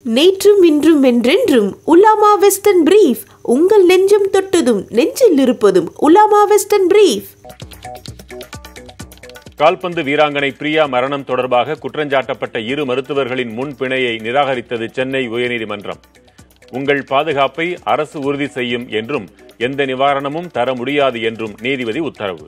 நேற்றும் இன்றும் என்றென்றும் உலாமா வெஸ்டர்ன் பிரீஃப் உங்கள் நெஞ்சம் தொட்டதும் நெஞ்சில் இருப்பதும் உலாமா வெஸ்டர்ன் பிரீஃப் கால்பந்து வீராங்கனை பிரியா மரணம் தொடர்பாக குற்றஞ்சாட்டப்பட்ட இரு மருத்துவர்களின் முன் பிணையை நிராகரித்தது சென்னை உயர்நீதிமன்றம் உங்கள் பாதுகாப்பை அரசு உறுதி செய்யும் என்றும் எந்த நிவாரணமும் தர முடியாது என்றும் நீதிபதி உத்தரவு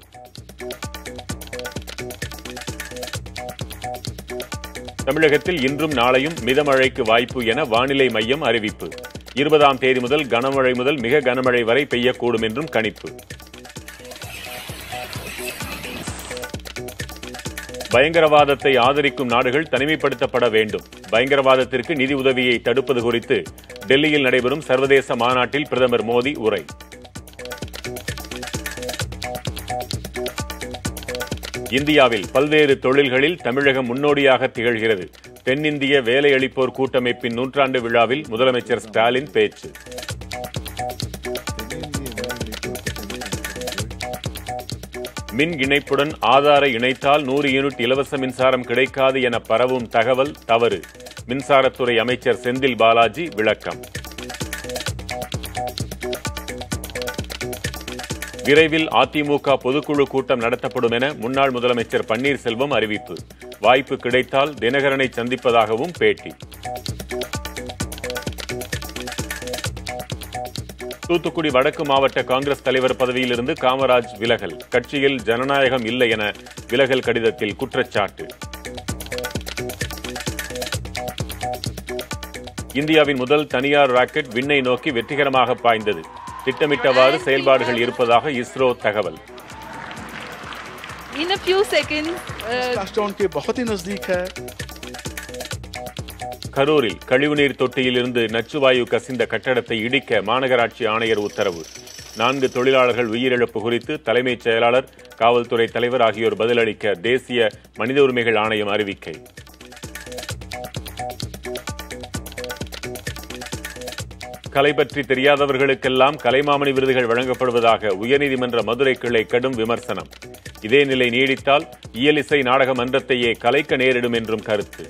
தமிழகத்தில் இன்றும் நாளையும் மிதமழைக்கு வாய்ப்பு என வானிலை மையம் அறிவிப்பு இருபதாம் தேதி முதல் கனமழை முதல் மிக கனமழை வரை பெய்யக்கூடும் என்றும் கணிப்பு பயங்கரவாதத்தை ஆதரிக்கும் நாடுகள் தனிமைப்படுத்தப்பட வேண்டும் பயங்கரவாதத்திற்கு நிதி உதவியை தடுப்பது குறித்து டெல்லியில் நடைபெறும் சர்வதேச மாநாட்டில் பிரதமர் மோடி உரை இந்தியாவில் பல்வேறு தொழில்களில் தமிழகம் முன்னோடியாக திகழ்கிறது தென்னிந்திய வேலையளிப்போர் கூட்டமைப்பின் நூற்றாண்டு விழாவில் முதலமைச்சர் ஸ்டாலின் பேச்சு மின் இணைப்புடன் ஆதாரை இணைத்தால் நூறு யூனிட் இலவச மின்சாரம் கிடைக்காது என பரவும் தகவல் தவறு மின்சாரத்துறை அமைச்சர் செந்தில் பாலாஜி விளக்கம் விரைவில் அதிமுக பொதுக்குழு கூட்டம் நடத்தப்படும் என முன்னாள் முதலமைச்சர் பன்னீர்செல்வம் அறிவிப்பு வாய்ப்பு கிடைத்தால் தினகரனை சந்திப்பதாகவும் பேட்டி தூத்துக்குடி வடக்கு மாவட்ட காங்கிரஸ் தலைவர் பதவியிலிருந்து காமராஜ் விலகல் கட்சியில் ஜனநாயகம் இல்லை என விலகல் கடிதத்தில் குற்றச்சாட்டு இந்தியாவின் முதல் தனியார் ராக்கெட் விண்ணை நோக்கி வெற்றிகரமாக பாய்ந்தது திட்டமிட்டவாறு செயல்பாடுகள் இருப்பதாக இஸ்ரோ தகவல் In a few seconds, uh, कास्टोन के बहुत ही नजदीक है கரூரில் கழிவுநீர் தொட்டியில் இருந்து நச்சுவாயு கசிந்த கட்டடத்தை இடிக்க மாநகராட்சி ஆணையர் உத்தரவு நான்கு தொழிலாளர்கள் உயிரிழப்பு குறித்து தலைமைச் செயலாளர் காவல்துறை தலைவர் ஆகியோர் பதிலளிக்க தேசிய மனித உரிமைகள் ஆணையம் அறிவிக்கை கலை பற்றி தெரியாதவர்களுக்கெல்லாம் கலைமாமணி விருதுகள் வழங்கப்படுவதாக உயர்நீதிமன்ற மதுரை கிளை கடும் விமர்சனம் இதே நிலை நீடித்தால் இயலிசை நாடக மன்றத்தையே கலைக்க நேரிடும் என்றும் கருத்து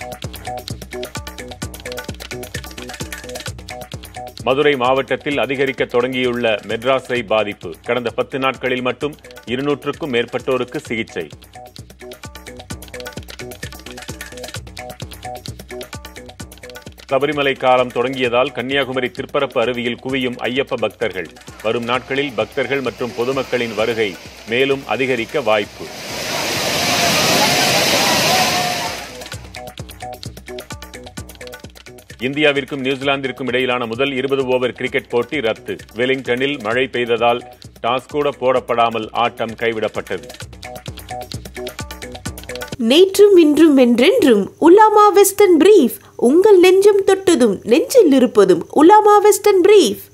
மதுரை மாவட்டத்தில் அதிகரிக்க தொடங்கியுள்ள மெட்ராஸை பாதிப்பு கடந்த பத்து நாட்களில் மட்டும் இருநூற்றுக்கும் மேற்பட்டோருக்கு சிகிச்சை சபரிமலை காலம் தொடங்கியதால் கன்னியாகுமரி திருப்பரப்பு அருவியில் குவியும் ஐயப்ப பக்தர்கள் வரும் நாட்களில் பக்தர்கள் மற்றும் பொதுமக்களின் வருகை மேலும் அதிகரிக்க வாய்ப்பு இந்தியாவிற்கும் நியூசிலாந்திற்கும் இடையிலான முதல் இருபது ஓவர் கிரிக்கெட் போட்டி ரத்து வெலிங்டனில் மழை பெய்ததால் டாஸ் கூட போடப்படாமல் ஆட்டம் கைவிடப்பட்டது நேற்றும் இன்றும் என்றென்றும் உலாமா வெஸ்டர்ன் பிரீஃப் உங்கள் நெஞ்சம் தொட்டதும் நெஞ்சில் இருப்பதும் உலாமா வெஸ்டர்ன் பிரீஃப்